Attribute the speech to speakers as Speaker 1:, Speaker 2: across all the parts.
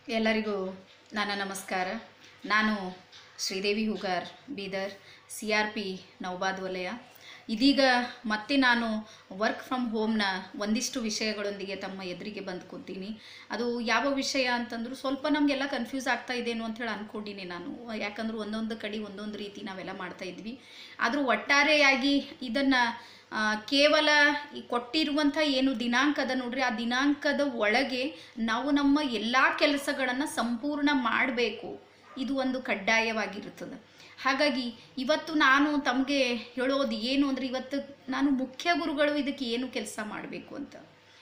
Speaker 1: ಎಲ್ಲರಿಗೂ ನನ್ನ ನಮಸ್ಕಾರ ನಾನು Sridevi Hugar Bidar C R P Naubad ವಲಯ ಇದೀಗ ಮತ್ತೆ ನಾನು ವರ್ಕ್ ಫ್ರಮ್ ಹೋಮ್ನ ಒಂದಿಷ್ಟು ವಿಷಯಗಳೊಂದಿಗೆ ತಮ್ಮ ಎದುರಿಗೆ ಬಂದು ಕೂತೀನಿ ಅದು ಯಾವ ವಿಷಯ ಅಂತಂದ್ರು ಸ್ವಲ್ಪ ನಮಗೆಲ್ಲ ಕನ್ಫ್ಯೂಸ್ ಆಗ್ತಾ ಇದೇನೋ ಅಂಥೇಳಿ ಅಂದ್ಕೊಂಡಿನಿ ನಾನು ಯಾಕಂದ್ರೆ ಒಂದೊಂದು ಕಡೆ ಒಂದೊಂದು ರೀತಿ ನಾವೆಲ್ಲ ಮಾಡ್ತಾ ಇದ್ವಿ ಆದರೂ ಒಟ್ಟಾರೆಯಾಗಿ ಇದನ್ನು ಕೇವಲ ಈ ಕೊಟ್ಟಿರುವಂಥ ಏನು ದಿನಾಂಕ ಅದ ನೋಡ್ರಿ ಆ ದಿನಾಂಕದ ಒಳಗೆ ನಾವು ನಮ್ಮ ಎಲ್ಲ ಕೆಲಸಗಳನ್ನು ಸಂಪೂರ್ಣ ಮಾಡಬೇಕು ಇದು ಒಂದು ಕಡ್ಡಾಯವಾಗಿರುತ್ತದೆ ಹಾಗಾಗಿ ಇವತ್ತು ನಾನು ತಮಗೆ ಹೇಳೋದು ಏನು ಅಂದರೆ ಇವತ್ತು ನಾನು ಮುಖ್ಯ ಗುರುಗಳು ಇದಕ್ಕೆ ಏನು ಕೆಲಸ ಮಾಡಬೇಕು ಅಂತ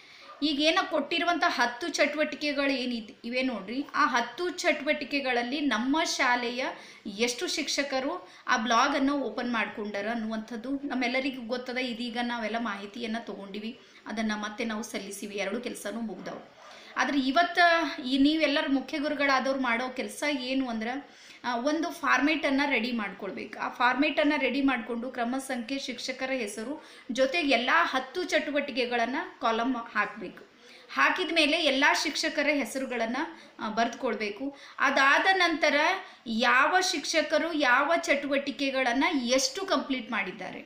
Speaker 1: ಈಗೇನೋ ಕೊಟ್ಟಿರುವಂಥ ಹತ್ತು ಚಟುವಟಿಕೆಗಳು ಏನಿದೆ ಇವೆ ನೋಡ್ರಿ ಆ ಹತ್ತು ಚಟುವಟಿಕೆಗಳಲ್ಲಿ ನಮ್ಮ ಶಾಲೆಯ ಎಷ್ಟು ಶಿಕ್ಷಕರು ಆ ಬ್ಲಾಗನ್ನು ಓಪನ್ ಮಾಡ್ಕೊಂಡಾರ ಅನ್ನುವಂಥದ್ದು ನಮ್ಮೆಲ್ಲರಿಗೂ ಗೊತ್ತದ ಇದೀಗ ನಾವೆಲ್ಲ ಮಾಹಿತಿಯನ್ನು ತೊಗೊಂಡಿವಿ ಅದನ್ನು ಮತ್ತೆ ನಾವು ಸಲ್ಲಿಸಿವಿ ಎರಡು ಕೆಲಸನೂ ಮುಗ್ದವು ಆದರೆ ಇವತ್ತು ಈ ನೀವೆಲ್ಲರೂ ಮುಖ್ಯ ಗುರುಗಳಾದವ್ರು ಮಾಡೋ ಕೆಲಸ ಏನು ಅಂದ್ರೆ ಆ, ಒಂದು ಫಾರ್ಮೇಟನ್ನು ರೆಡಿ ಮಾಡ್ಕೊಳ್ಬೇಕು ಆ ಫಾರ್ಮೇಟನ್ನು ರೆಡಿ ಮಾಡಿಕೊಂಡು ಕ್ರಮ ಸಂಖ್ಯೆ ಶಿಕ್ಷಕರ ಹೆಸರು ಜೊತೆಗೆ ಎಲ್ಲ ಹತ್ತು ಚಟುವಟಿಕೆಗಳನ್ನು ಕಾಲಮ್ ಹಾಕಬೇಕು ಹಾಕಿದ ಮೇಲೆ ಎಲ್ಲ ಶಿಕ್ಷಕರ ಹೆಸರುಗಳನ್ನು ಬರೆದುಕೊಳ್ಬೇಕು ಅದಾದ ನಂತರ ಯಾವ ಶಿಕ್ಷಕರು ಯಾವ ಚಟುವಟಿಕೆಗಳನ್ನು ಎಷ್ಟು ಕಂಪ್ಲೀಟ್ ಮಾಡಿದ್ದಾರೆ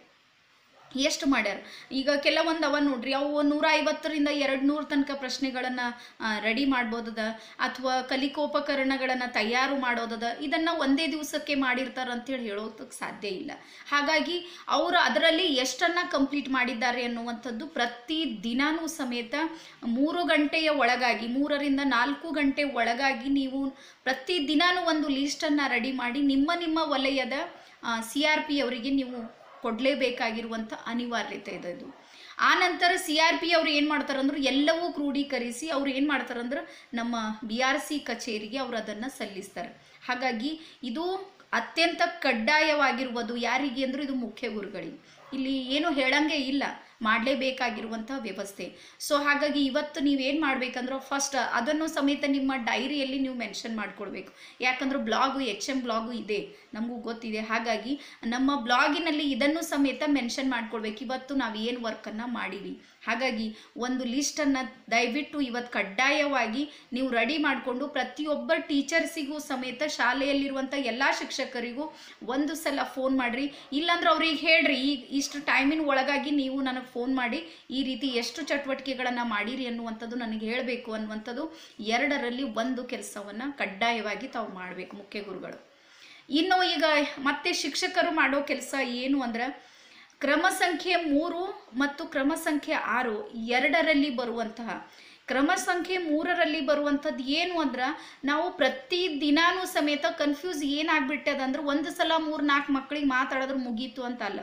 Speaker 1: ಎಷ್ಟು ಮಾಡ್ಯಾರ ಈಗ ಕೆಲವೊಂದು ಅವ ನೋಡ್ರಿ ಅವು ನೂರ ಐವತ್ತರಿಂದ ಎರಡು ನೂರು ತನಕ ಪ್ರಶ್ನೆಗಳನ್ನು ರೆಡಿ ಮಾಡ್ಬೋದದ ಅಥವಾ ಕಲಿಕೋಪಕರಣಗಳನ್ನು ತಯಾರು ಮಾಡೋದದ ಇದನ್ನು ಒಂದೇ ದಿವಸಕ್ಕೆ ಮಾಡಿರ್ತಾರೆ ಅಂತೇಳಿ ಹೇಳೋದಕ್ಕೆ ಸಾಧ್ಯ ಇಲ್ಲ ಹಾಗಾಗಿ ಅವರು ಅದರಲ್ಲಿ ಎಷ್ಟನ್ನು ಕಂಪ್ಲೀಟ್ ಮಾಡಿದ್ದಾರೆ ಅನ್ನುವಂಥದ್ದು ಪ್ರತಿ ದಿನಾನೂ ಸಮೇತ ಮೂರು ಗಂಟೆಯ ಒಳಗಾಗಿ ಮೂರರಿಂದ ನಾಲ್ಕು ಗಂಟೆ ಒಳಗಾಗಿ ನೀವು ಪ್ರತಿ ದಿನಾನೂ ಒಂದು ಲೀಸ್ಟನ್ನು ರೆಡಿ ಮಾಡಿ ನಿಮ್ಮ ನಿಮ್ಮ ವಲಯದ ಸಿ ಆರ್ ಪಿ ಅವರಿಗೆ ನೀವು ಕೊಡಲೇಬೇಕಾಗಿರುವಂಥ ಅನಿವಾರ್ಯತೆ ಇದೆ ಇದು ಆ ನಂತರ ಸಿ ಆರ್ ಪಿ ಅವ್ರು ಏನು ಮಾಡ್ತಾರಂದ್ರೆ ಎಲ್ಲವೂ ಕ್ರೋಢೀಕರಿಸಿ ಅವ್ರು ಏನು ಮಾಡ್ತಾರಂದ್ರೆ ನಮ್ಮ ಬಿ ಆರ್ ಸಿ ಕಚೇರಿಗೆ ಅವ್ರು ಅದನ್ನು ಸಲ್ಲಿಸ್ತಾರೆ ಹಾಗಾಗಿ ಇದು ಅತ್ಯಂತ ಕಡ್ಡಾಯವಾಗಿರುವುದು ಯಾರಿಗೆ ಅಂದ್ರೆ ಇದು ಮುಖ್ಯ ಗುರುಗಳಿಗೆ ಇಲ್ಲಿ ಏನು ಹೇಳಂಗೆ ಇಲ್ಲ ಮಾಡಲೇಬೇಕಾಗಿರುವಂಥ ವ್ಯವಸ್ಥೆ ಸೊ ಹಾಗಾಗಿ ಇವತ್ತು ನೀವೇನು ಮಾಡಬೇಕಂದ್ರೆ ಫಸ್ಟ್ ಅದನ್ನು ಸಮೇತ ನಿಮ್ಮ ಡೈರಿಯಲ್ಲಿ ನೀವು ಮೆನ್ಷನ್ ಮಾಡ್ಕೊಳ್ಬೇಕು ಯಾಕಂದ್ರೆ ಬ್ಲಾಗು ಎಚ್ ಎಮ್ ಬ್ಲಾಗು ಇದೆ ನಮಗೂ ಗೊತ್ತಿದೆ ಹಾಗಾಗಿ ನಮ್ಮ ಬ್ಲಾಗಿನಲ್ಲಿ ಇದನ್ನು ಸಮೇತ ಮೆನ್ಷನ್ ಮಾಡ್ಕೊಳ್ಬೇಕು ಇವತ್ತು ನಾವು ಏನು ವರ್ಕನ್ನು ಮಾಡೀವಿ ಹಾಗಾಗಿ ಒಂದು ಲಿಸ್ಟನ್ನು ದಯವಿಟ್ಟು ಇವತ್ತು ಕಡ್ಡಾಯವಾಗಿ ನೀವು ರೆಡಿ ಮಾಡಿಕೊಂಡು ಪ್ರತಿಯೊಬ್ಬ ಟೀಚರ್ಸಿಗೂ ಸಮೇತ ಶಾಲೆಯಲ್ಲಿರುವಂಥ ಎಲ್ಲ ಶಿಕ್ಷಕರಿಗೂ ಒಂದು ಸಲ ಫೋನ್ ಮಾಡಿರಿ ಇಲ್ಲಾಂದ್ರೆ ಅವ್ರಿಗೆ ಹೇಳ್ರಿ ಈಗ ಇಷ್ಟು ಟೈಮಿನ ಒಳಗಾಗಿ ನೀವು ನನಗೆ ಫೋನ್ ಮಾಡಿ ಈ ರೀತಿ ಎಷ್ಟು ಚಟುವಟಿಕೆಗಳನ್ನು ಮಾಡಿರಿ ಅನ್ನುವಂಥದ್ದು ನನಗೆ ಹೇಳಬೇಕು ಅನ್ನುವಂಥದ್ದು ಎರಡರಲ್ಲಿ ಒಂದು ಕೆಲಸವನ್ನು ಕಡ್ಡಾಯವಾಗಿ ತಾವು ಮಾಡಬೇಕು ಮುಖ್ಯ ಗುರುಗಳು ಇನ್ನು ಈಗ ಮತ್ತೆ ಶಿಕ್ಷಕರು ಮಾಡೋ ಕೆಲಸ ಏನು ಅಂದ್ರೆ ಕ್ರಮ ಸಂಖ್ಯೆ ಮೂರು ಮತ್ತು ಕ್ರಮ ಸಂಖ್ಯೆ ಆರು ಎರಡರಲ್ಲಿ ಬರುವಂತಹ ಕ್ರಮ ಸಂಖ್ಯೆ ಮೂರರಲ್ಲಿ ಬರುವಂಥದ್ದು ಏನು ಅಂದ್ರೆ ನಾವು ಪ್ರತಿ ದಿನಾನೂ ಸಮೇತ ಕನ್ಫ್ಯೂಸ್ ಏನಾಗ್ಬಿಟ್ಟದ ಅಂದ್ರೆ ಒಂದು ಸಲ ಮೂರು ನಾಲ್ಕು ಮಕ್ಕಳಿಗೆ ಮಾತಾಡಿದ್ರೆ ಮುಗೀತು ಅಂತ ಅಲ್ಲ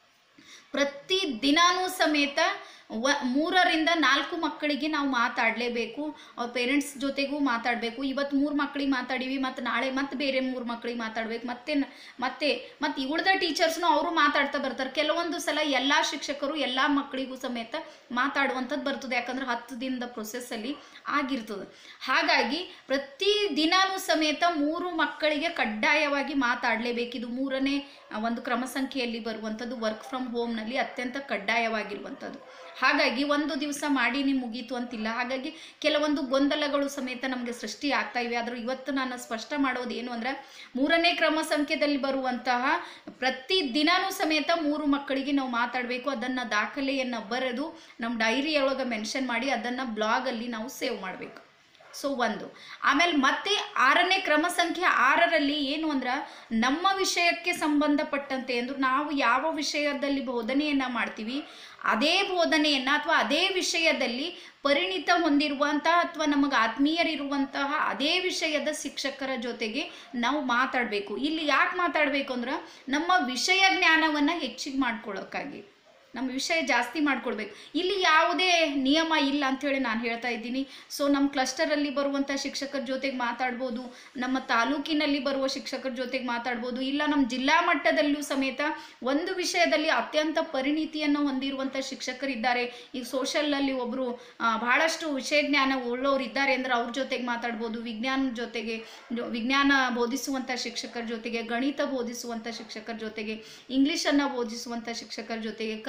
Speaker 1: ಪ್ರತಿ ದಿನಾನೂ ಸಮೇತ ವ ಮೂರರಿಂದ ನಾಲ್ಕು ಮಕ್ಕಳಿಗೆ ನಾವು ಮಾತಾಡಲೇಬೇಕು ಅವ್ರ ಪೇರೆಂಟ್ಸ್ ಜೊತೆಗೂ ಮಾತಾಡಬೇಕು ಇವತ್ತು ಮೂರು ಮಕ್ಕಳಿಗೆ ಮಾತಾಡೀವಿ ಮತ್ತು ನಾಳೆ ಮತ್ತೆ ಬೇರೆ ಮೂರು ಮಕ್ಕಳಿಗೆ ಮಾತಾಡ್ಬೇಕು ಮತ್ತೆ ನ- ಮತ್ತೆ ಮತ್ತು ಉಳಿದ ಟೀಚರ್ಸ್ನು ಅವರು ಮಾತಾಡ್ತಾ ಬರ್ತಾರೆ ಕೆಲವೊಂದು ಸಲ ಎಲ್ಲ ಶಿಕ್ಷಕರು ಎಲ್ಲ ಮಕ್ಕಳಿಗೂ ಸಮೇತ ಮಾತಾಡುವಂಥದ್ದು ಬರ್ತದೆ ಯಾಕಂದ್ರೆ ಹತ್ತು ದಿನದ ಪ್ರೊಸೆಸ್ಸಲ್ಲಿ ಆಗಿರ್ತದೆ ಹಾಗಾಗಿ ಪ್ರತಿ ದಿನಾನೂ ಸಮೇತ ಮೂರು ಮಕ್ಕಳಿಗೆ ಕಡ್ಡಾಯವಾಗಿ ಮಾತಾಡಲೇಬೇಕು ಇದು ಮೂರನೇ ಆ, ಒಂದು ಕ್ರಮ ಸಂಖ್ಯೆಯಲ್ಲಿ ಬರುವಂಥದ್ದು ವರ್ಕ್ ಫ್ರಮ್ ಹೋಮ್ನಲ್ಲಿ ಅತ್ಯಂತ ಕಡ್ಡಾಯವಾಗಿರುವಂಥದ್ದು ಹಾಗಾಗಿ ಒಂದು ದಿವಸ ಮಾಡಿ ನೀವು ಮುಗೀತು ಅಂತಿಲ್ಲ ಹಾಗಾಗಿ ಕೆಲವೊಂದು ಗೊಂದಲಗಳು ಸಮೇತ ನಮಗೆ ಸೃಷ್ಟಿ ಆಗ್ತಾ ಇವೆ ಆದರೂ ಇವತ್ತು ನಾನು ಸ್ಪಷ್ಟ ಮಾಡೋದು ಏನು ಅಂದ್ರೆ ಮೂರನೇ ಕ್ರಮ ಸಂಖ್ಯೆದಲ್ಲಿ ಬರುವಂತಹ ಪ್ರತಿ ದಿನಾನೂ ಸಮೇತ ಮೂರು ಮಕ್ಕಳಿಗೆ ನಾವು ಮಾತಾಡಬೇಕು ಅದನ್ನು ದಾಖಲೆಯನ್ನು ಬರೆದು ನಮ್ಮ ಡೈರಿಯೊಳಗೆ ಮೆನ್ಷನ್ ಮಾಡಿ ಅದನ್ನು ಬ್ಲಾಗಲ್ಲಿ ನಾವು ಸೇವ್ ಮಾಡಬೇಕು ಸೊ ಒಂದು ಆಮೇಲೆ ಮತ್ತೆ ಆರನೇ ಕ್ರಮ ಸಂಖ್ಯೆ ಆರರಲ್ಲಿ ಏನು ಅಂದ್ರೆ ನಮ್ಮ ವಿಷಯಕ್ಕೆ ಸಂಬಂಧಪಟ್ಟಂತೆ ಅಂದ್ರೆ ನಾವು ಯಾವ ವಿಷಯದಲ್ಲಿ ಬೋಧನೆಯನ್ನು ಮಾಡ್ತೀವಿ ಅದೇ ಬೋಧನೆಯನ್ನು ಅಥವಾ ಅದೇ ವಿಷಯದಲ್ಲಿ ಪರಿಣಿತ ಹೊಂದಿರುವಂತಹ ಅಥವಾ ನಮಗೆ ಆತ್ಮೀಯರಿರುವಂತಹ ಅದೇ ವಿಷಯದ ಶಿಕ್ಷಕರ ಜೊತೆಗೆ ನಾವು ಮಾತಾಡಬೇಕು ಇಲ್ಲಿ ಯಾಕೆ ಮಾತಾಡಬೇಕು ಅಂದ್ರೆ ನಮ್ಮ ವಿಷಯ ಜ್ಞಾನವನ್ನು ಹೆಚ್ಚಿಗೆ ಮಾಡ್ಕೊಳ್ಳೋಕ್ಕಾಗಿ ನಮ್ಮ ವಿಷಯ ಜಾಸ್ತಿ ಮಾಡ್ಕೊಳ್ಬೇಕು ಇಲ್ಲಿ ಯಾವುದೇ ನಿಯಮ ಇಲ್ಲ ಅಂಥೇಳಿ ನಾನು ಹೇಳ್ತಾ ಇದ್ದೀನಿ ಸೊ ನಮ್ಮ ಕ್ಲಸ್ಟರಲ್ಲಿ ಬರುವಂಥ ಶಿಕ್ಷಕರ ಜೊತೆಗೆ ಮಾತಾಡ್ಬೋದು ನಮ್ಮ ತಾಲೂಕಿನಲ್ಲಿ ಬರುವ ಶಿಕ್ಷಕರ ಜೊತೆಗೆ ಮಾತಾಡ್ಬೋದು ಇಲ್ಲ ನಮ್ಮ ಜಿಲ್ಲಾ ಮಟ್ಟದಲ್ಲೂ ಸಮೇತ ಒಂದು ವಿಷಯದಲ್ಲಿ ಅತ್ಯಂತ ಪರಿಣಿತಿಯನ್ನು ಹೊಂದಿರುವಂಥ ಶಿಕ್ಷಕರಿದ್ದಾರೆ ಈಗ ಸೋಷಲ್ಲಲ್ಲಿ ಒಬ್ಬರು ಬಹಳಷ್ಟು ವಿಷಯ ಜ್ಞಾನ ಉಳ್ಳೋರು ಇದ್ದಾರೆ ಅಂದ್ರೆ ಅವ್ರ ಜೊತೆಗೆ ಮಾತಾಡ್ಬೋದು ವಿಜ್ಞಾನ ಜೊತೆಗೆ ಜೊ- ವಿಜ್ಞಾನ ಬೋಧಿಸುವಂಥ ಶಿಕ್ಷಕರ ಜೊತೆಗೆ ಗಣಿತ ಬೋಧಿಸುವಂಥ ಶಿಕ್ಷಕರ ಜೊತೆಗೆ ಇಂಗ್ಲೀಷನ್ನು ಬೋಧಿಸುವಂಥ ಶಿಕ್ಷಕರ ಜೊತೆಗೆ ಕನ್ನಡ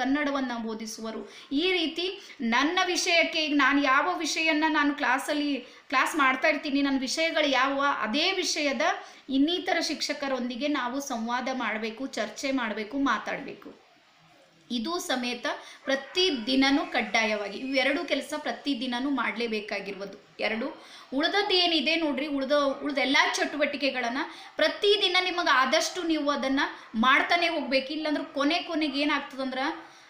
Speaker 1: ಕನ್ನಡವನ್ನು ಬೋಧಿಸುವರು ಈ ರೀತಿ ನನ್ನ ವಿಷಯಕ್ಕೆ ಈಗ ನಾನು ಯಾವ ವಿಷಯನ ನಾನು ಕ್ಲಾಸಲ್ಲಿ ಕ್ಲಾಸ್ ಮಾಡ್ತಾ ಇರ್ತೀನಿ ನನ್ನ ವಿಷಯಗಳು ಯಾವ ಅದೇ ವಿಷಯದ ಇನ್ನಿತರ ಶಿಕ್ಷಕರೊಂದಿಗೆ ನಾವು ಸಂವಾದ ಮಾಡಬೇಕು ಚರ್ಚೆ ಮಾಡಬೇಕು ಮಾತಾಡಬೇಕು ಇದು ಸಮೇತ ಪ್ರತಿ ದಿನನೂ ಕಡ್ಡಾಯವಾಗಿ ಇವೆರಡು ಕೆಲಸ ಪ್ರತಿ ದಿನನೂ ಮಾಡಲೇಬೇಕಾಗಿರುವುದು ಎರಡು ಉಳಿದದ್ದು ಏನಿದೆ ನೋಡ್ರಿ ಉಳಿದ ಉಳಿದ ಎಲ್ಲ ಚಟುವಟಿಕೆಗಳನ್ನು ಪ್ರತಿದಿನ ನಿಮಗೆ ಆದಷ್ಟು ನೀವು ಅದನ್ನು ಮಾಡ್ತಾನೆ ಹೋಗ್ಬೇಕು ಇಲ್ಲಾಂದ್ರೆ ಕೊನೆ ಕೊನೆಗೆ ಏನಾಗ್ತದಂದ್ರೆ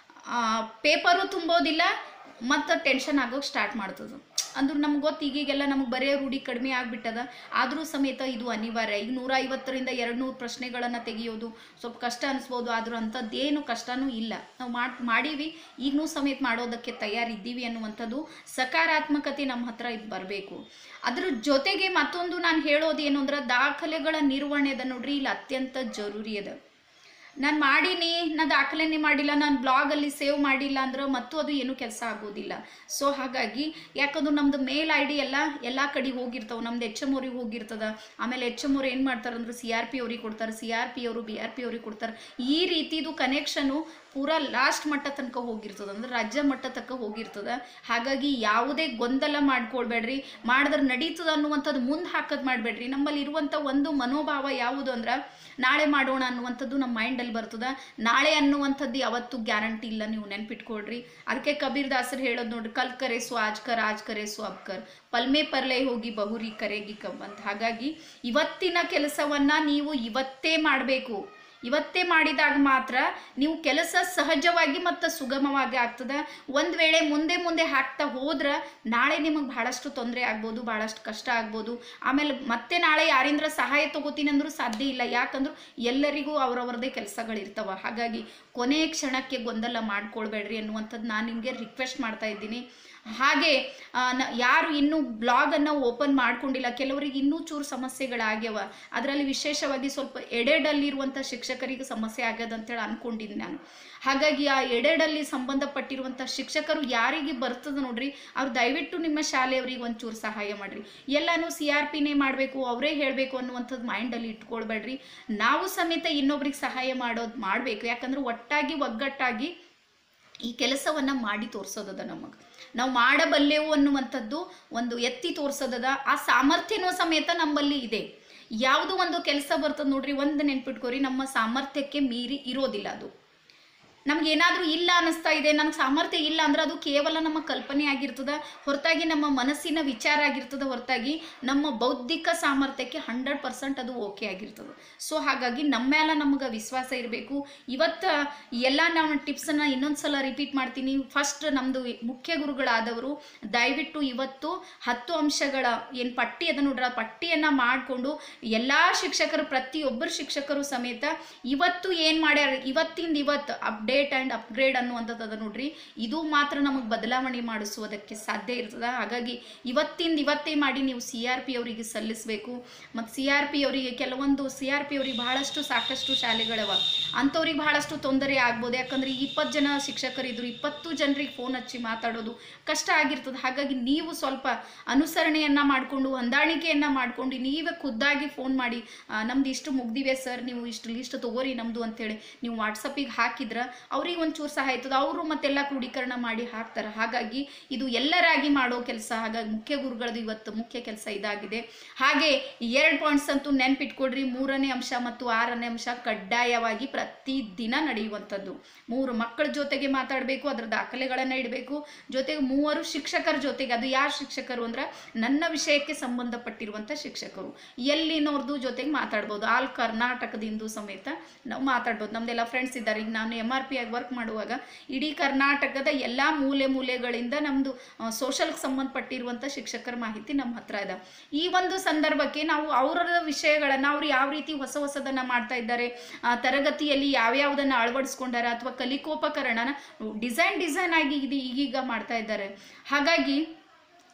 Speaker 1: ಪೇಪರು ತುಂಬೋದಿಲ್ಲ ಮತ್ತು ಟೆನ್ಷನ್ ಆಗೋಕೆ ಸ್ಟಾರ್ಟ್ ಮಾಡ್ತದೆ ಅಂದ್ರೆ ನಮ್ಗೆ ಗೊತ್ತು ಈಗೀಗೆಲ್ಲ ನಮ್ಗೆ ಬರೆಯೋ ರೂಢಿ ಕಡಿಮೆ ಆಗಿಬಿಟ್ಟದ ಆದರೂ ಸಮೇತ ಇದು ಅನಿವಾರ್ಯ ಈಗ ನೂರ ಐವತ್ತರಿಂದ ಎರಡು ನೂರು ಪ್ರಶ್ನೆಗಳನ್ನು ತೆಗೆಯೋದು ಸ್ವಲ್ಪ ಕಷ್ಟ ಅನಿಸ್ಬೋದು ಆದರೂ ಅಂಥದ್ದೇನು ಕಷ್ಟನೂ ಇಲ್ಲ ನಾವು ಮಾಡಿ ಮಾಡೀವಿ ಈಗಲೂ ಸಮೇತ ಮಾಡೋದಕ್ಕೆ ತಯಾರಿದ್ದೀವಿ ಅನ್ನುವಂಥದ್ದು ಸಕಾರಾತ್ಮಕತೆ ನಮ್ಮ ಹತ್ರ ಇದು ಬರಬೇಕು ಅದ್ರ ಜೊತೆಗೆ ಮತ್ತೊಂದು ನಾನು ಹೇಳೋದು ಏನು ಅಂದ್ರೆ ದಾಖಲೆಗಳ ನಿರ್ವಹಣೆ ಅದ ನೋಡ್ರಿ ಇಲ್ಲಿ ಅತ್ಯಂತ ಜರೂರಿ ಅದ ನಾನು ಮಾಡೀನಿ ನಾ ದಾಖಲೆನೇ ಮಾಡಿಲ್ಲ ನಾನು ಬ್ಲಾಗಲ್ಲಿ ಸೇವ್ ಮಾಡಿಲ್ಲ ಅಂದ್ರೆ ಮತ್ತು ಅದು ಏನೂ ಕೆಲಸ ಆಗೋದಿಲ್ಲ ಸೊ ಹಾಗಾಗಿ ಯಾಕಂದ್ರೆ ನಮ್ದು ಮೇಲ್ ಐ ಡಿ ಎಲ್ಲ ಎಲ್ಲ ಕಡೆ ಹೋಗಿರ್ತಾವೆ ನಮ್ದು ಎಚ್ ಎಮ್ ಅವ್ರಿಗೆ ಹೋಗಿರ್ತದ ಆಮೇಲೆ ಎಚ್ ಎಮ್ ಅವ್ರು ಏನು ಮಾಡ್ತಾರೆ ಅಂದ್ರೆ ಸಿ ಆರ್ ಪಿ ಅವ್ರಿಗೆ ಕೊಡ್ತಾರೆ ಸಿ ಆರ್ ಪಿ ಅವರು ಬಿ ಆರ್ ಪಿ ಅವ್ರಿಗೆ ಕೊಡ್ತಾರೆ ಈ ರೀತಿದು ಕನೆಕ್ಷನು ಪೂರಾ ಲಾಸ್ಟ್ ಮಟ್ಟ ತನಕ ಹೋಗಿರ್ತದ ಅಂದ್ರೆ ರಾಜ್ಯ ಮಟ್ಟ ತನಕ ಹೋಗಿರ್ತದ ಹಾಗಾಗಿ ಯಾವುದೇ ಗೊಂದಲ ಮಾಡ್ಕೊಳ್ಬೇಡ್ರಿ ಮಾಡಿದ್ರೆ ನಡೀತದ ಅನ್ನುವಂಥದ್ದು ಮುಂದೆ ಹಾಕೋದು ಮಾಡಬೇಡ್ರಿ ನಮ್ಮಲ್ಲಿ ಇರುವಂಥ ಒಂದು ಮನೋಭಾವ ಯಾವುದು ಅಂದ್ರೆ ನಾಳೆ ಮಾಡೋಣ ಅನ್ನುವಂಥದ್ದು ನಮ್ಮ ಮೈಂಡಲ್ಲಿ ಬರ್ತದ ನಾಳೆ ಅನ್ನುವಂಥದ್ದು ಯಾವತ್ತೂ ಗ್ಯಾರಂಟಿ ಇಲ್ಲ ನೀವು ನೆನ್ಪಿಟ್ಕೊಳ್ರಿ ಅದಕ್ಕೆ ಕಬೀರ್ ದಾಸರು ಹೇಳೋದು ನೋಡ್ರಿ ಕಲ್ ಕರೆ ಸೋ ಆಜ್ ಕರ್ ಆಜ್ ಕರೆ ಸೋ ಅಬ್ ಕರ್ ಪಲ್ಮೆ ಪರ್ಲೆ ಹೋಗಿ ಬಹುರಿ ಕರೆಗಿ ಕಮ್ ಅಂತ ಹಾಗಾಗಿ ಇವತ್ತಿನ ಕೆಲಸವನ್ನ ನೀವು ಇವತ್ತೇ ಮಾಡಬೇಕು ಇವತ್ತೇ ಮಾಡಿದಾಗ ಮಾತ್ರ ನೀವು ಕೆಲಸ ಸಹಜವಾಗಿ ಮತ್ತು ಸುಗಮವಾಗಿ ಆಗ್ತದೆ ಒಂದು ವೇಳೆ ಮುಂದೆ ಮುಂದೆ ಹಾಕ್ತಾ ಹೋದ್ರೆ ನಾಳೆ ನಿಮಗೆ ಬಹಳಷ್ಟು ತೊಂದರೆ ಆಗ್ಬೋದು ಭಾಳಷ್ಟು ಕಷ್ಟ ಆಗ್ಬೋದು ಆಮೇಲೆ ಮತ್ತೆ ನಾಳೆ ಯಾರಿಂದ ಸಹಾಯ ತಗೋತೀನಿ ಅಂದ್ರೂ ಸಾಧ್ಯ ಇಲ್ಲ ಯಾಕಂದ್ರೆ ಎಲ್ಲರಿಗೂ ಅವರವರದೇ ಕೆಲಸಗಳಿರ್ತಾವ ಹಾಗಾಗಿ ಕೊನೆಯ ಕ್ಷಣಕ್ಕೆ ಗೊಂದಲ ಮಾಡ್ಕೊಳ್ಬೇಡ್ರಿ ಅನ್ನುವಂಥದ್ದು ನಾನು ನಿಮಗೆ ರಿಕ್ವೆಸ್ಟ್ ಮಾಡ್ತಾ ಇದ್ದೀನಿ ಹಾಗೆ ಆ, ನ- ಯಾರು ಇನ್ನೂ ಬ್ಲಾಗನ್ನು ಓಪನ್ ಮಾಡ್ಕೊಂಡಿಲ್ಲ ಕೆಲವರಿಗೆ ಇನ್ನೂ ಚೂರು ಸಮಸ್ಯೆಗಳಾಗ್ಯವ ಅದರಲ್ಲಿ ವಿಶೇಷವಾಗಿ ಸ್ವಲ್ಪ ಎಡೆಡಲ್ಲಿರುವಂಥ ಶಿಕ್ಷಕರಿಗೆ ಸಮಸ್ಯೆ ಆಗ್ಯದ ಅಂತೇಳಿ ಅನ್ಕೊಂಡಿದ್ದೀನಿ ನಾನು ಹಾಗಾಗಿ ಆ ಎಡೆಡಲ್ಲಿ ಸಂಬಂಧಪಟ್ಟಿರುವಂಥ ಶಿಕ್ಷಕರು ಯಾರಿಗೆ ಬರ್ತದೆ ನೋಡ್ರಿ ಅವ್ರು ದಯವಿಟ್ಟು ನಿಮ್ಮ ಶಾಲೆಯವರಿಗೆ ಒಂಚೂರು ಸಹಾಯ ಮಾಡಿರಿ ಎಲ್ಲಾನು ಸಿ ಆರ್ ಪಿನೇ ಮಾಡಬೇಕು ಅವರೇ ಹೇಳಬೇಕು ಅನ್ನುವಂಥದ್ದು ಮೈಂಡಲ್ಲಿ ಇಟ್ಕೊಳ್ಬೇಡ್ರಿ ನಾವು ಸಮೇತ ಇನ್ನೊಬ್ರಿಗೆ ಸಹಾಯ ಮಾಡೋದು ಮಾಡಬೇಕು ಯಾಕಂದ್ರೆ ಒಟ್ಟಾಗಿ ಒಗ್ಗಟ್ಟಾಗಿ ಈ ಕೆಲಸವನ್ನು ಮಾಡಿ ತೋರಿಸೋದದ ನಮಗೆ ನಾವು ಮಾಡಬಲ್ಲೆವು ಅನ್ನುವಂಥದ್ದು ಒಂದು ಎತ್ತಿ ತೋರಿಸೋದದ ಆ ಸಾಮರ್ಥ್ಯನೂ ಸಮೇತ ನಮ್ಮಲ್ಲಿ ಇದೆ ಯಾವುದೋ ಒಂದು ಕೆಲಸ ಬರ್ತದೆ ನೋಡ್ರಿ ಒಂದು ನೆನ್ಪಿಟ್ಕೋರಿ ನಮ್ಮ ಸಾಮರ್ಥ್ಯಕ್ಕೆ ಮೀರಿ ಇರೋದಿಲ್ಲ ಅದು ನಮ್ಗೆ ಏನಾದರೂ ಇಲ್ಲ ಅನ್ನಿಸ್ತಾ ಇದೆ ನನಗೆ ಸಾಮರ್ಥ್ಯ ಇಲ್ಲ ಅಂದ್ರೆ ಅದು ಕೇವಲ ನಮ್ಮ ಕಲ್ಪನೆ ಆಗಿರ್ತದ ಹೊರತಾಗಿ ನಮ್ಮ ಮನಸ್ಸಿನ ವಿಚಾರ ಆಗಿರ್ತದ ಹೊರತಾಗಿ ನಮ್ಮ ಬೌದ್ಧಿಕ ಸಾಮರ್ಥ್ಯಕ್ಕೆ ಹಂಡ್ರೆಡ್ ಪರ್ಸೆಂಟ್ ಅದು ಓಕೆ ಆಗಿರ್ತದೆ ಸೊ ಹಾಗಾಗಿ ನಮ್ಮ ಮೇಲೆ ನಮ್ಗೆ ವಿಶ್ವಾಸ ಇರಬೇಕು ಇವತ್ತು ಎಲ್ಲ ನಾವು ಟಿಪ್ಸನ್ನು ಇನ್ನೊಂದು ಸಲ ರಿಪೀಟ್ ಮಾಡ್ತೀನಿ ಫಸ್ಟ್ ನಮ್ಮದು ಮುಖ್ಯ ಗುರುಗಳಾದವರು ದಯವಿಟ್ಟು ಇವತ್ತು ಹತ್ತು ಅಂಶಗಳ ಏನು ಪಟ್ಟಿ ಅದ ನೋಡ್ರ ಆ ಪಟ್ಟಿಯನ್ನು ಮಾಡಿಕೊಂಡು ಎಲ್ಲ ಶಿಕ್ಷಕರು ಪ್ರತಿಯೊಬ್ಬರು ಶಿಕ್ಷಕರು ಸಮೇತ ಇವತ್ತು ಏನು ಮಾಡ್ಯಾರ ಇವತ್ತಿಂದ ಇವತ್ತು ಅಪ್ಡೇಟ್ ಆ್ಯಂಡ್ ಅಪ್ಗ್ರೇಡ್ ಅನ್ನುವಂಥದ್ದು ಅದ ನೋಡ್ರಿ ಇದು ಮಾತ್ರ ನಮಗೆ ಬದಲಾವಣೆ ಮಾಡಿಸುವುದಕ್ಕೆ ಸಾಧ್ಯ ಇರ್ತದ ಹಾಗಾಗಿ ಇವತ್ತಿಂದ ಇವತ್ತೇ ಮಾಡಿ ನೀವು ಸಿ ಆರ್ ಪಿ ಅವರಿಗೆ ಸಲ್ಲಿಸಬೇಕು ಮತ್ತು ಸಿ ಆರ್ ಪಿ ಅವರಿಗೆ ಕೆಲವೊಂದು ಸಿ ಆರ್ ಪಿ ಅವರಿಗೆ ಬಹಳಷ್ಟು ಸಾಕಷ್ಟು ಶಾಲೆಗಳವ ಅಂಥವ್ರಿಗೆ ಬಹಳಷ್ಟು ತೊಂದರೆ ಆಗ್ಬೋದು ಯಾಕಂದ್ರೆ ಈಗ ಇಪ್ಪತ್ತು ಜನ ಶಿಕ್ಷಕರಿದ್ರು ಇಪ್ಪತ್ತು ಜನರಿಗೆ ಫೋನ್ ಹಚ್ಚಿ ಮಾತಾಡೋದು ಕಷ್ಟ ಆಗಿರ್ತದೆ ಹಾಗಾಗಿ ನೀವು ಸ್ವಲ್ಪ ಅನುಸರಣೆಯನ್ನು ಮಾಡಿಕೊಂಡು ಹೊಂದಾಣಿಕೆಯನ್ನು ಮಾಡಿಕೊಂಡು ನೀವೇ ಖುದ್ದಾಗಿ ಫೋನ್ ಮಾಡಿ ಆ, ನಮ್ದು ಇಷ್ಟು ಮುಗ್ದಿವೆ ಸರ್ ನೀವು ಇಷ್ಟು ಲಿಸ್ಟ್ ತಗೋರಿ ನಮ್ಮದು ಅಂತೇಳಿ ನೀವು ವಾಟ್ಸಪ್ಪಿಗೆ ಹಾಕಿದ್ರೆ ಅವ್ರಿಗೆ ಒಂಚೂರು ಸಹಾಯ ಆಯ್ತದ ಅವರು ಮತ್ತೆಲ್ಲ ಕ್ರೋಢೀಕರಣ ಮಾಡಿ ಹಾಕ್ತಾರೆ ಹಾಗಾಗಿ ಇದು ಎಲ್ಲರಾಗಿ ಮಾಡೋ ಕೆಲಸ ಹಾಗಾಗಿ ಮುಖ್ಯ ಗುರುಗಳದ್ದು ಇವತ್ತು ಮುಖ್ಯ ಕೆಲಸ ಇದಾಗಿದೆ ಹಾಗೆ ಎರಡು ಪಾಯಿಂಟ್ಸ್ ಅಂತೂ ನೆನ್ಪಿಟ್ಕೊಡ್ರಿ ಮೂರನೇ ಅಂಶ ಮತ್ತು ಆರನೇ ಅಂಶ ಕಡ್ಡಾಯವಾಗಿ ಪ್ರತಿದಿನ ನಡೆಯುವಂಥದ್ದು ಮೂರು ಮಕ್ಕಳ ಜೊತೆಗೆ ಮಾತಾಡಬೇಕು ಅದರ ದಾಖಲೆಗಳನ್ನು ಇಡಬೇಕು ಜೊತೆಗೆ ಮೂವರು ಶಿಕ್ಷಕರ ಜೊತೆಗೆ ಅದು ಯಾರು ಶಿಕ್ಷಕರು ಅಂದ್ರೆ ನನ್ನ ವಿಷಯಕ್ಕೆ ಸಂಬಂಧಪಟ್ಟಿರುವಂಥ ಶಿಕ್ಷಕರು ಎಲ್ಲಿನವ್ರದ್ದು ಜೊತೆಗೆ ಮಾತಾಡ್ಬೋದು ಆಲ್ ಕರ್ನಾಟಕದಿಂದ ಸಮೇತ ನಾವು ಮಾತಾಡ್ಬೋದು ನಮ್ದೆಲ್ಲ ಫ್ರೆಂಡ್ಸ್ ಇದ್ದಾರೆ ಈಗ ನಾನು ಎಮ್ ಆರ್ ಪಿ ಆಗಿ ವರ್ಕ್ ಮಾಡುವಾಗ ಇಡೀ ಕರ್ನಾಟಕದ ಎಲ್ಲ ಮೂಲೆ ಮೂಲೆಗಳಿಂದ ನಮ್ಮದು ಸೋಷಲ್ಗೆ ಸಂಬಂಧಪಟ್ಟಿರುವಂಥ ಶಿಕ್ಷಕರ ಮಾಹಿತಿ ನಮ್ಮ ಹತ್ರ ಇದೆ ಈ ಒಂದು ಸಂದರ್ಭಕ್ಕೆ ನಾವು ಅವರ ವಿಷಯಗಳನ್ನು ಅವ್ರು ಯಾವ ರೀತಿ ಹೊಸ ಹೊಸದನ್ನು ಮಾಡ್ತಾ ಇದ್ದಾರೆ ಆ, ತರಗತಿಯಲ್ಲಿ ಯಾವ್ಯಾವುದನ್ನು ಅಳವಡಿಸ್ಕೊಂಡಾರ ಅಥವಾ ಕಲಿಕೋಪಕರಣನ ಡಿಸೈನ್ ಡಿಸೈನ್ ಆಗಿ ಇದು ಈಗೀಗ ಮಾಡ್ತಾ ಇದ್ದಾರೆ ಹಾಗಾಗಿ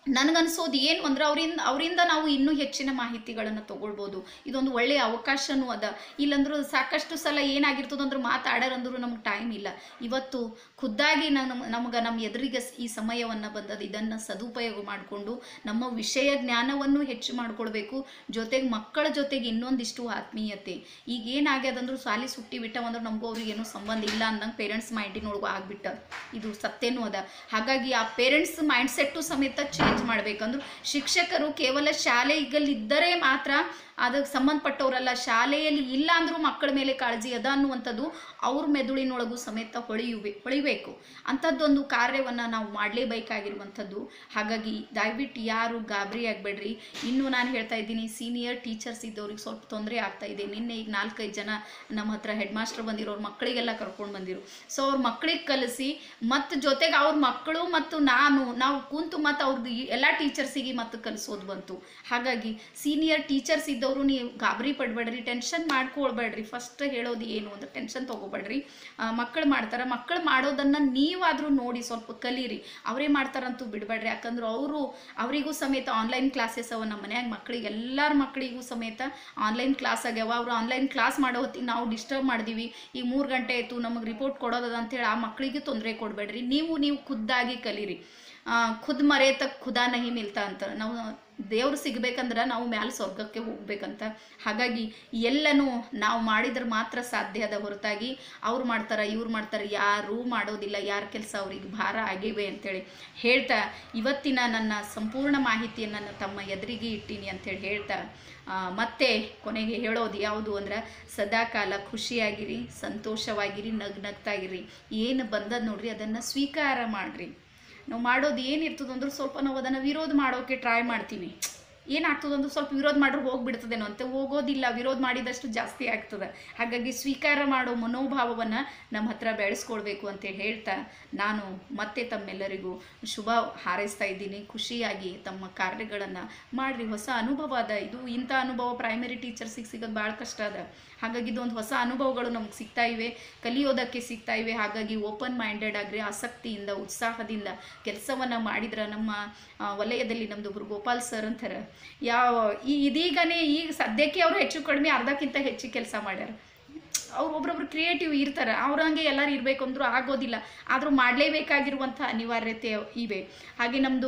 Speaker 1: ನನಗನ್ಸೋದು ಏನು ಅಂದ್ರೆ ಅವರಿಂದ ಅವರಿಂದ ನಾವು ಇನ್ನೂ ಹೆಚ್ಚಿನ ಮಾಹಿತಿಗಳನ್ನು ತಗೊಳ್ಬೋದು ಇದೊಂದು ಒಳ್ಳೆಯ ಅವಕಾಶನೂ ಅದ ಇಲ್ಲಂದ್ರೂ ಸಾಕಷ್ಟು ಸಲ ಏನಾಗಿರ್ತದೆ ಅಂದ್ರೆ ಮಾತಾಡೋರಂದ್ರೂ ನಮ್ಗೆ ಟೈಮ್ ಇಲ್ಲ ಇವತ್ತು ಖುದ್ದಾಗಿ ನಮ್ಮ ನಮ್ಗೆ ನಮ್ಮ ಎದುರಿಗೆ ಸ್- ಈ ಸಮಯವನ್ನು ಬಂದದ್ದು ಇದನ್ನು ಸದುಪಯೋಗ ಮಾಡಿಕೊಂಡು ನಮ್ಮ ವಿಷಯ ಜ್ಞಾನವನ್ನು ಹೆಚ್ಚು ಮಾಡ್ಕೊಳ್ಬೇಕು ಜೊತೆಗೆ ಮಕ್ಕಳ ಜೊತೆಗೆ ಇನ್ನೊಂದಿಷ್ಟು ಆತ್ಮೀಯತೆ ಈಗ ಏನಾಗ್ಯದಂದ್ರೂ ಸಾಲಿ ಸುಟ್ಟಿ ಬಿಟ್ಟವಂದ್ರೆ ನಮಗೂ ಅವ್ರಿಗೆ ಏನೂ ಸಂಬಂಧ ಇಲ್ಲ ಅಂದಂಗೆ ಪೇರೆಂಟ್ಸ್ ಮೈಂಡಿನೊಳಗೂ ಆಗ್ಬಿಟ್ಟ ಇದು ಸತ್ಯನೂ ಅದ ಹಾಗಾಗಿ ಆ ಪೇರೆಂಟ್ಸ್ ಮೈಂಡ್ಸೆಟ್ಟು ಸಮೇತ ಚೇಂಜ್ ಮಾಡ್ಬೇಕಂದ್ರು ಶಿಕ್ಷಕರು ಕೇವಲ ಶಾಲೆಗಲ್ಲಿದ್ದರೆ ಮಾತ್ರ ಅದಕ್ಕೆ ಸಂಬಂಧಪಟ್ಟವರಲ್ಲ ಶಾಲೆಯಲ್ಲಿ ಇಲ್ಲ ಅಂದ್ರೂ ಮಕ್ಕಳ ಮೇಲೆ ಕಾಳಜಿ ಅದ ಅನ್ನುವಂಥದ್ದು ಅವ್ರ ಮೆದುಳಿನೊಳಗೂ ಸಮೇತ ಹೊಳೆಯುವೆ ಹೊಳಿಬೇಕು ಅಂಥದ್ದೊಂದು ಕಾರ್ಯವನ್ನು ನಾವು ಮಾಡಲೇಬೇಕಾಗಿರುವಂಥದ್ದು ಹಾಗಾಗಿ ದಯವಿಟ್ಟು ಯಾರು ಗಾಬರಿ ಆಗಬೇಡ್ರಿ ಇನ್ನು ನಾನು ಹೇಳ್ತಾ ಇದ್ದೀನಿ ಸೀನಿಯರ್ ಟೀಚರ್ಸ್ ಇದ್ದವ್ರಿಗೆ ಸ್ವಲ್ಪ ತೊಂದರೆ ಆಗ್ತಾ ಇದೆ ನಿನ್ನೆ ಈಗ ನಾಲ್ಕೈದು ಜನ ನಮ್ಮ ಹತ್ರ ಹೆಡ್ ಮಾಸ್ಟರ್ ಬಂದಿರೋರು ಮಕ್ಕಳಿಗೆಲ್ಲ ಕರ್ಕೊಂಡು ಬಂದಿರು ಸೊ ಅವ್ರ ಮಕ್ಕಳಿಗೆ ಕಲಿಸಿ ಮತ್ತು ಜೊತೆಗೆ ಅವ್ರ ಮಕ್ಕಳು ಮತ್ತು ನಾನು ನಾವು ಕೂತು ಮತ್ತು ಅವ್ರದ್ದು ಎಲ್ಲ ಟೀಚರ್ಸಿಗೆ ಮತ್ತು ಕಲಿಸೋದು ಬಂತು ಹಾಗಾಗಿ ಸೀನಿಯರ್ ಟೀಚರ್ಸ್ ಇದ್ದವರು ನೀವು ಗಾಬರಿ ಪಡಬೇಡ್ರಿ ಟೆನ್ಷನ್ ಮಾಡ್ಕೊಳ್ಬೇಡ್ರಿ ಫಸ್ಟ್ ಹೇಳೋದು ಏನು ಅಂದ್ರೆ ಟೆನ್ಷನ್ ತೊಗೋಬೇಡ್ರಿ ಮಕ್ಕಳು ಮಾಡ್ತಾರೆ ಮಕ್ಕಳು ಮಾಡೋದನ್ನು ನೀವಾದರೂ ನೋಡಿ ಸ್ವಲ್ಪ ಕಲೀರಿ ಅವರೇ ಮಾಡ್ತಾರಂತೂ ಬಿಡಬೇಡ್ರಿ ಯಾಕಂದ್ರೆ ಅವರು ಅವರಿಗೂ ಸಮೇತ ಆನ್ಲೈನ್ ಕ್ಲಾಸಸ್ ಅವ ನಮ್ಮ ಮನ್ಯಾಗ ಮಕ್ಕಳಿಗೆ ಎಲ್ಲರ ಮಕ್ಕಳಿಗೂ ಸಮೇತ ಆನ್ಲೈನ್ ಕ್ಲಾಸ್ ಆಗ್ಯಾವ ಅವ್ರು ಆನ್ಲೈನ್ ಕ್ಲಾಸ್ ಮಾಡೋ ಹೊತ್ತಿಗೆ ನಾವು ಡಿಸ್ಟರ್ಬ್ ಮಾಡಿದೀವಿ ಈಗ ಮೂರು ಗಂಟೆ ಆಯಿತು ನಮಗೆ ರಿಪೋರ್ಟ್ ಕೊಡೋದದ ಅಂತೇಳಿ ಆ ಮಕ್ಕಳಿಗೆ ತೊಂದರೆ ಕೊಡಬೇಡ್ರಿ ನೀವು ನೀವು ಖುದ್ದಾಗಿ ಕಲೀರಿ ಆ, ಖುದ್ ಮರೆ ತಕ್ ಖುದಾ ನಹಿ ಮಿಲ್ತಾ ಅಂತ ನಾವು ದೇವ್ರು ಸಿಗ್ಬೇಕಂದ್ರೆ ನಾವು ಮ್ಯಾಲೆ ಸ್ವರ್ಗಕ್ಕೆ ಹೋಗ್ಬೇಕಂತ ಹಾಗಾಗಿ ಎಲ್ಲನೂ ನಾವು ಮಾಡಿದ್ರೆ ಮಾತ್ರ ಸಾಧ್ಯ ಅದ ಹೊರತಾಗಿ ಅವ್ರು ಮಾಡ್ತಾರೆ ಇವ್ರು ಮಾಡ್ತಾರೆ ಯಾರೂ ಮಾಡೋದಿಲ್ಲ ಯಾರ ಕೆಲಸ ಅವ್ರಿಗೆ ಭಾರ ಆಗಿವೆ ಅಂತೇಳಿ ಹೇಳ್ತಾ ಇವತ್ತಿನ ನನ್ನ ಸಂಪೂರ್ಣ ಮಾಹಿತಿಯನ್ನು ನನ್ನ ತಮ್ಮ ಎದುರಿಗೆ ಇಟ್ಟೀನಿ ಅಂತೇಳಿ ಹೇಳ್ತಾ ಆ, ಮತ್ತೆ ಕೊನೆಗೆ ಹೇಳೋದು ಯಾವುದು ಅಂದ್ರೆ ಸದಾಕಾಲ ಖುಷಿಯಾಗಿರಿ ಸಂತೋಷವಾಗಿರಿ ನಗ್ ನಗ್ತಾಗಿರಿ ಏನು ಬಂದದ ನೋಡ್ರಿ ಅದನ್ನು ಸ್ವೀಕಾರ ಮಾಡಿರಿ ನಾವು ಮಾಡೋದು ಏನಿರ್ತದೆ ಅಂದ್ರೆ ಸ್ವಲ್ಪ ನಾವು ಅದನ್ನು ವಿರೋಧ ಮಾಡೋಕ್ಕೆ ಟ್ರೈ ಮಾಡ್ತೀವಿ ಏನಾಗ್ತದೆ ಅಂದ್ರೆ ಸ್ವಲ್ಪ ವಿರೋಧ ಮಾಡ್ರೆ ಹೋಗ್ಬಿಡ್ತದೇನೋ ಅಂತ ಹೋಗೋದಿಲ್ಲ ವಿರೋಧ ಮಾಡಿದಷ್ಟು ಜಾಸ್ತಿ ಆಗ್ತದೆ ಹಾಗಾಗಿ ಸ್ವೀಕಾರ ಮಾಡೋ ಮನೋಭಾವವನ್ನು ನಮ್ಮ ಹತ್ರ ಬೆಳೆಸ್ಕೊಳ್ಬೇಕು ಅಂತೇಳಿ ಹೇಳ್ತಾ ನಾನು ಮತ್ತೆ ತಮ್ಮೆಲ್ಲರಿಗೂ ಶುಭ ಹಾರೈಸ್ತಾ ಇದ್ದೀನಿ ಖುಷಿಯಾಗಿ ತಮ್ಮ ಕಾರ್ಯಗಳನ್ನು ಮಾಡಿರಿ ಹೊಸ ಅನುಭವ ಅದ ಇದು ಇಂಥ ಅನುಭವ ಪ್ರೈಮರಿ ಟೀಚರ್ಸಿಗೆ ಸಿಗೋದು ಭಾಳ ಕಷ್ಟ ಅದ ಹಾಗಾಗಿ ಇದೊಂದು ಹೊಸ ಅನುಭವಗಳು ನಮ್ಗೆ ಸಿಗ್ತಾ ಇವೆ ಕಲಿಯೋದಕ್ಕೆ ಸಿಗ್ತಾ ಇವೆ ಹಾಗಾಗಿ ಓಪನ್ ಮೈಂಡೆಡ್ ಆಗ್ರಿ ಆಸಕ್ತಿಯಿಂದ ಉತ್ಸಾಹದಿಂದ ಕೆಲಸವನ್ನು ಮಾಡಿದ್ರೆ ನಮ್ಮ ಆ, ವಲಯದಲ್ಲಿ ನಮ್ಮದು ಒಬ್ರು ಗೋಪಾಲ್ ಸರ್ ಅಂತಾರೆ ಯಾವ ಈ ಇದೀಗನೇ ಈಗ ಸದ್ಯಕ್ಕೆ ಅವರು ಹೆಚ್ಚು ಕಡಿಮೆ ಅರ್ಧಕ್ಕಿಂತ ಹೆಚ್ಚು ಕೆಲಸ ಮಾಡ್ಯಾರ ಅವ್ರು ಒಬ್ರೊಬ್ರು ಕ್ರಿಯೇಟಿವ್ ಇರ್ತಾರೆ ಅವ್ರಂಗೆ ಎಲ್ಲರೂ ಇರಬೇಕು ಅಂದರೂ ಆಗೋದಿಲ್ಲ ಆದರೂ ಮಾಡಲೇಬೇಕಾಗಿರುವಂಥ ಅನಿವಾರ್ಯತೆ ಇವೆ ಹಾಗೆ ನಮ್ಮದು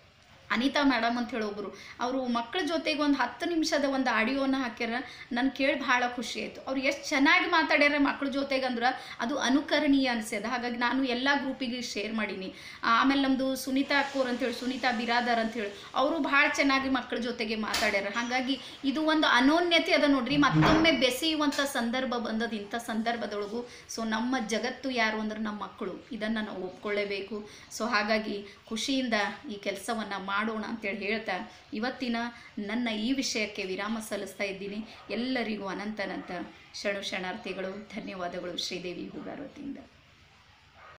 Speaker 1: ಅನಿತಾ ಮೇಡಮ್ ಅಂತ ಹೇಳಿ ಒಬ್ಬರು ಅವರು ಮಕ್ಕಳ ಜೊತೆಗೆ ಒಂದು ಹತ್ತು ನಿಮಿಷದ ಒಂದು ಆಡಿಯೋನ ಹಾಕ್ಯಾರ ನಾನು ಕೇಳಿ ಭಾಳ ಖುಷಿ ಆಯಿತು ಅವ್ರು ಎಷ್ಟು ಚೆನ್ನಾಗಿ ಮಾತಾಡ್ಯಾರ ಮಕ್ಕಳ ಜೊತೆಗೆ ಅಂದ್ರೆ ಅದು ಅನುಕರಣೀಯ ಅನಿಸ್ಯದ ಹಾಗಾಗಿ ನಾನು ಎಲ್ಲ ಗ್ರೂಪಿಗೆ ಶೇರ್ ಮಾಡೀನಿ ಆಮೇಲೆ ನಮ್ಮದು ಸುನೀತಾ ಅಕ್ಕೋರ್ ಅಂತೇಳಿ ಸುನೀತಾ ಬಿರಾದರ್ ಅಂತೇಳಿ ಅವರು ಭಾಳ ಚೆನ್ನಾಗಿ ಮಕ್ಕಳ ಜೊತೆಗೆ ಮಾತಾಡ್ಯಾರ ಹಾಗಾಗಿ ಇದು ಒಂದು ಅನೋನ್ಯತೆ ಅದ ನೋಡ್ರಿ ಮತ್ತೊಮ್ಮೆ ಬೆಸೆಯುವಂಥ ಸಂದರ್ಭ ಬಂದದ ಇಂಥ ಸಂದರ್ಭದೊಳಗು ಸೊ ನಮ್ಮ ಜಗತ್ತು ಯಾರು ಅಂದ್ರೆ ನಮ್ಮ ಮಕ್ಕಳು ಇದನ್ನು ನಾವು ಒಪ್ಕೊಳ್ಳೇಬೇಕು ಸೊ ಹಾಗಾಗಿ ಖುಷಿಯಿಂದ ಈ ಕೆಲಸವನ್ನು ಮಾಡೋಣ ಅಂತೇಳಿ ಹೇಳ್ತಾ ಇವತ್ತಿನ ನನ್ನ ಈ ವಿಷಯಕ್ಕೆ ವಿರಾಮ ಸಲ್ಲಿಸ್ತಾ ಇದ್ದೀನಿ ಎಲ್ಲರಿಗೂ ಅನಂತ ಅನಂತ ಶರಣು ಶರಣಾರ್ಥಿಗಳು ಧನ್ಯವಾದಗಳು ಶ್ರೀದೇವಿ ಹೂಗಾರ್ ವತಿಯಿಂದ